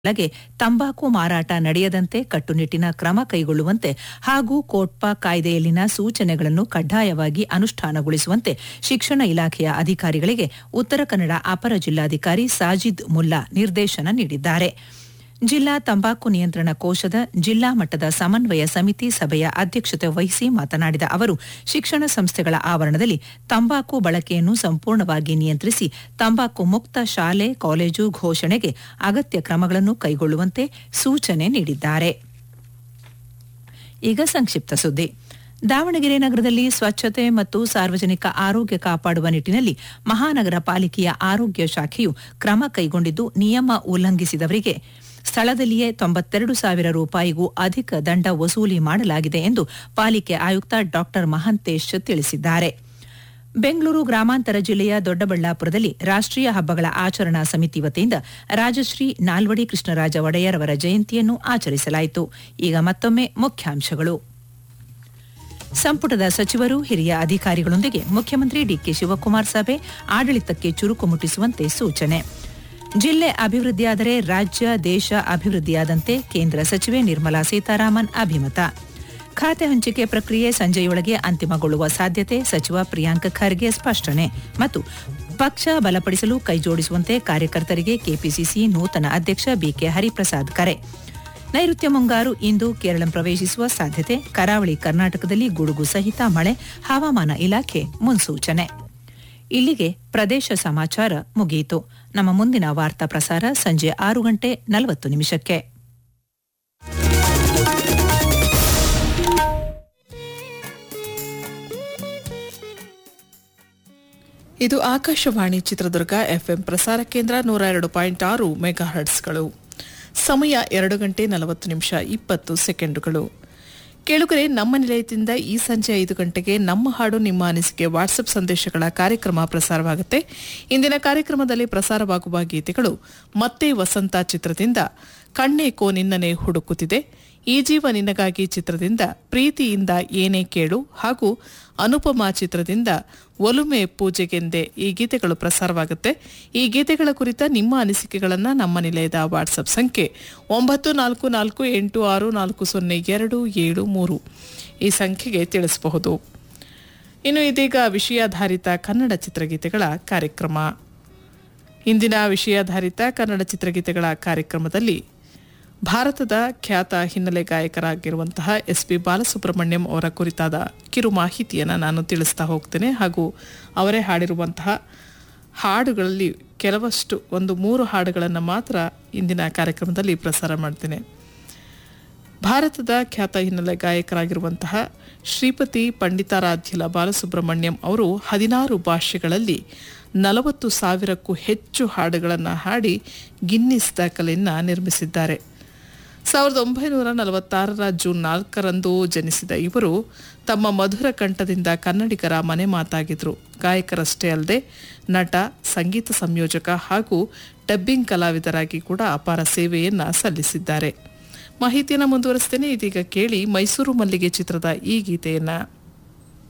ಲಗೆ ತಂಬಾಕು ಮಾರಾಟ ನಡೆಯದಂತೆ ಕಟ್ಟುನಿಟ್ಟಿನ ಕ್ರಮ ಕೈಗೊಳ್ಳುವಂತೆ ಹಾಗೂ ಕೋಟ್ಪಾ ಕಾಯ್ದೆಯಲ್ಲಿನ ಸೂಚನೆಗಳನ್ನು ಕಡ್ಡಾಯವಾಗಿ ಅನುಷ್ಠಾನಗೊಳಿಸುವಂತೆ ಶಿಕ್ಷಣ ಇಲಾಖೆಯ ಅಧಿಕಾರಿಗಳಿಗೆ ಉತ್ತರ ಕನ್ನಡ ಅಪರ ಜಿಲ್ಲಾಧಿಕಾರಿ ಸಾಜಿದ್ ಮುಲ್ಲಾ ನಿರ್ದೇಶನ ನೀಡಿದ್ದಾರೆ ಜಿಲ್ಲಾ ತಂಬಾಕು ನಿಯಂತ್ರಣ ಕೋಶದ ಜಿಲ್ಲಾ ಮಟ್ಟದ ಸಮನ್ವಯ ಸಮಿತಿ ಸಭೆಯ ಅಧ್ಯಕ್ಷತೆ ವಹಿಸಿ ಮಾತನಾಡಿದ ಅವರು ಶಿಕ್ಷಣ ಸಂಸ್ಥೆಗಳ ಆವರಣದಲ್ಲಿ ತಂಬಾಕು ಬಳಕೆಯನ್ನು ಸಂಪೂರ್ಣವಾಗಿ ನಿಯಂತ್ರಿಸಿ ತಂಬಾಕು ಮುಕ್ತ ಶಾಲೆ ಕಾಲೇಜು ಘೋಷಣೆಗೆ ಅಗತ್ಯ ಕ್ರಮಗಳನ್ನು ಕೈಗೊಳ್ಳುವಂತೆ ಸೂಚನೆ ನೀಡಿದ್ದಾರೆ ಈಗ ಸಂಕ್ಷಿಪ್ತ ಸುದ್ದಿ ದಾವಣಗೆರೆ ನಗರದಲ್ಲಿ ಸ್ವಚ್ಛತೆ ಮತ್ತು ಸಾರ್ವಜನಿಕ ಆರೋಗ್ಯ ಕಾಪಾಡುವ ನಿಟ್ಟಿನಲ್ಲಿ ಮಹಾನಗರ ಪಾಲಿಕೆಯ ಆರೋಗ್ಯ ಶಾಖೆಯು ಕ್ರಮ ಕೈಗೊಂಡಿದ್ದು ನಿಯಮ ಉಲ್ಲಂಘಿಸಿದವರಿಗೆ ಸ್ಥಳದಲ್ಲಿಯೇ ತೊಂಬತ್ತೆರಡು ಸಾವಿರ ರೂಪಾಯಿಗೂ ಅಧಿಕ ದಂಡ ವಸೂಲಿ ಮಾಡಲಾಗಿದೆ ಎಂದು ಪಾಲಿಕೆ ಆಯುಕ್ತ ಡಾ ಮಹಂತೇಶ್ ತಿಳಿಸಿದ್ದಾರೆ ಬೆಂಗಳೂರು ಗ್ರಾಮಾಂತರ ಜಿಲ್ಲೆಯ ದೊಡ್ಡಬಳ್ಳಾಪುರದಲ್ಲಿ ರಾಷ್ಟ್ರೀಯ ಹಬ್ಬಗಳ ಆಚರಣಾ ಸಮಿತಿ ವತಿಯಿಂದ ರಾಜಶ್ರೀ ನಾಲ್ವಡಿ ಕೃಷ್ಣರಾಜ ಒಡೆಯರ್ ಅವರ ಜಯಂತಿಯನ್ನು ಆಚರಿಸಲಾಯಿತು ಈಗ ಮತ್ತೊಮ್ಮೆ ಮುಖ್ಯಾಂಶಗಳು ಸಂಪುಟದ ಸಚಿವರು ಹಿರಿಯ ಅಧಿಕಾರಿಗಳೊಂದಿಗೆ ಮುಖ್ಯಮಂತ್ರಿ ಡಿಕೆ ಶಿವಕುಮಾರ್ ಸಭೆ ಆಡಳಿತಕ್ಕೆ ಚುರುಕು ಮುಟ್ಟಿಸುವಂತೆ ಸೂಚನೆ ಜಿಲ್ಲೆ ಅಭಿವೃದ್ಧಿಯಾದರೆ ರಾಜ್ಯ ದೇಶ ಅಭಿವೃದ್ಧಿಯಾದಂತೆ ಕೇಂದ್ರ ಸಚಿವೆ ನಿರ್ಮಲಾ ಸೀತಾರಾಮನ್ ಅಭಿಮತ ಖಾತೆ ಹಂಚಿಕೆ ಪ್ರಕ್ರಿಯೆ ಸಂಜೆಯೊಳಗೆ ಅಂತಿಮಗೊಳ್ಳುವ ಸಾಧ್ಯತೆ ಸಚಿವ ಪ್ರಿಯಾಂಕ್ ಖರ್ಗೆ ಸ್ಪಷ್ಟನೆ ಮತ್ತು ಪಕ್ಷ ಬಲಪಡಿಸಲು ಕೈಜೋಡಿಸುವಂತೆ ಕಾರ್ಯಕರ್ತರಿಗೆ ಕೆಪಿಸಿಸಿ ನೂತನ ಅಧ್ಯಕ್ಷ ಬಿಕೆ ಹರಿಪ್ರಸಾದ್ ಕರೆ ನೈಋತ್ಯ ಮುಂಗಾರು ಇಂದು ಕೇರಳ ಪ್ರವೇಶಿಸುವ ಸಾಧ್ಯತೆ ಕರಾವಳಿ ಕರ್ನಾಟಕದಲ್ಲಿ ಗುಡುಗು ಸಹಿತ ಮಳೆ ಹವಾಮಾನ ಇಲಾಖೆ ಮುನ್ಸೂಚನೆ ಇಲ್ಲಿಗೆ ಪ್ರದೇಶ ಸಮಾಚಾರ ಮುಗಿಯಿತು ನಮ್ಮ ಮುಂದಿನ ವಾರ್ತಾ ಪ್ರಸಾರ ಸಂಜೆ ಆರು ಗಂಟೆ ನಲವತ್ತು ನಿಮಿಷಕ್ಕೆ ಇದು ಆಕಾಶವಾಣಿ ಚಿತ್ರದುರ್ಗ ಎಫ್ಎಂ ಪ್ರಸಾರ ಕೇಂದ್ರ ನೂರ ಎರಡು ಪಾಯಿಂಟ್ ಆರು ಮೆಗಾ ಹರ್ಟ್ಸ್ಗಳು ಸಮಯ ಎರಡು ಗಂಟೆ ನಲವತ್ತು ನಿಮಿಷ ಇಪ್ಪತ್ತು ಸೆಕೆಂಡುಗಳು ಕೇಳುಗರೆ ನಮ್ಮ ನಿಲಯದಿಂದ ಈ ಸಂಜೆ ಐದು ಗಂಟೆಗೆ ನಮ್ಮ ಹಾಡು ನಿಮ್ಮ ಅನಿಸಿಕೆ ವಾಟ್ಸಪ್ ಸಂದೇಶಗಳ ಕಾರ್ಯಕ್ರಮ ಪ್ರಸಾರವಾಗುತ್ತೆ ಇಂದಿನ ಕಾರ್ಯಕ್ರಮದಲ್ಲಿ ಪ್ರಸಾರವಾಗುವ ಗೀತೆಗಳು ಮತ್ತೆ ವಸಂತ ಚಿತ್ರದಿಂದ ಕಣ್ಣೇಕೋ ನಿನ್ನನೆ ಹುಡುಕುತ್ತಿದೆ ಈ ಜೀವ ನಿನಗಾಗಿ ಚಿತ್ರದಿಂದ ಪ್ರೀತಿಯಿಂದ ಏನೇ ಕೇಳು ಹಾಗೂ ಅನುಪಮಾ ಚಿತ್ರದಿಂದ ಒಲುಮೆ ಪೂಜೆಗೆಂದೆ ಈ ಗೀತೆಗಳು ಪ್ರಸಾರವಾಗುತ್ತೆ ಈ ಗೀತೆಗಳ ಕುರಿತ ನಿಮ್ಮ ಅನಿಸಿಕೆಗಳನ್ನು ನಮ್ಮ ನಿಲಯದ ವಾಟ್ಸಪ್ ಸಂಖ್ಯೆ ಒಂಬತ್ತು ನಾಲ್ಕು ನಾಲ್ಕು ಎಂಟು ಆರು ನಾಲ್ಕು ಸೊನ್ನೆ ಎರಡು ಏಳು ಮೂರು ಈ ಸಂಖ್ಯೆಗೆ ತಿಳಿಸಬಹುದು ಇನ್ನು ಇದೀಗ ವಿಷಯಾಧಾರಿತ ಕನ್ನಡ ಚಿತ್ರಗೀತೆಗಳ ಕಾರ್ಯಕ್ರಮ ಇಂದಿನ ವಿಷಯಾಧಾರಿತ ಕನ್ನಡ ಚಿತ್ರಗೀತೆಗಳ ಕಾರ್ಯಕ್ರಮದಲ್ಲಿ ಭಾರತದ ಖ್ಯಾತ ಹಿನ್ನೆಲೆ ಗಾಯಕರಾಗಿರುವಂತಹ ಎಸ್ ಪಿ ಬಾಲಸುಬ್ರಹ್ಮಣ್ಯಂ ಅವರ ಕುರಿತಾದ ಕಿರು ಮಾಹಿತಿಯನ್ನು ನಾನು ತಿಳಿಸ್ತಾ ಹೋಗ್ತೇನೆ ಹಾಗೂ ಅವರೇ ಹಾಡಿರುವಂತಹ ಹಾಡುಗಳಲ್ಲಿ ಕೆಲವಷ್ಟು ಒಂದು ಮೂರು ಹಾಡುಗಳನ್ನು ಮಾತ್ರ ಇಂದಿನ ಕಾರ್ಯಕ್ರಮದಲ್ಲಿ ಪ್ರಸಾರ ಮಾಡ್ತೇನೆ ಭಾರತದ ಖ್ಯಾತ ಹಿನ್ನೆಲೆ ಗಾಯಕರಾಗಿರುವಂತಹ ಶ್ರೀಪತಿ ಪಂಡಿತಾರಾಧ್ಯಲ ಬಾಲಸುಬ್ರಹ್ಮಣ್ಯಂ ಅವರು ಹದಿನಾರು ಭಾಷೆಗಳಲ್ಲಿ ನಲವತ್ತು ಸಾವಿರಕ್ಕೂ ಹೆಚ್ಚು ಹಾಡುಗಳನ್ನು ಹಾಡಿ ಗಿನ್ನಿಸ್ ದಾಖಲೆಯನ್ನು ನಿರ್ಮಿಸಿದ್ದಾರೆ ಸಾವಿರದ ಒಂಬೈನೂರ ನಲವತ್ತಾರರ ಜೂನ್ ನಾಲ್ಕರಂದು ಜನಿಸಿದ ಇವರು ತಮ್ಮ ಮಧುರ ಕಂಠದಿಂದ ಕನ್ನಡಿಗರ ಮನೆ ಮಾತಾಗಿದ್ರು ಗಾಯಕರಷ್ಟೇ ಅಲ್ಲದೆ ನಟ ಸಂಗೀತ ಸಂಯೋಜಕ ಹಾಗೂ ಡಬ್ಬಿಂಗ್ ಕಲಾವಿದರಾಗಿ ಕೂಡ ಅಪಾರ ಸೇವೆಯನ್ನ ಸಲ್ಲಿಸಿದ್ದಾರೆ ಮಾಹಿತಿಯನ್ನು ಮುಂದುವರಿಸ್ತೇನೆ ಇದೀಗ ಕೇಳಿ ಮೈಸೂರು ಮಲ್ಲಿಗೆ ಚಿತ್ರದ ಈ ಗೀತೆಯನ್ನ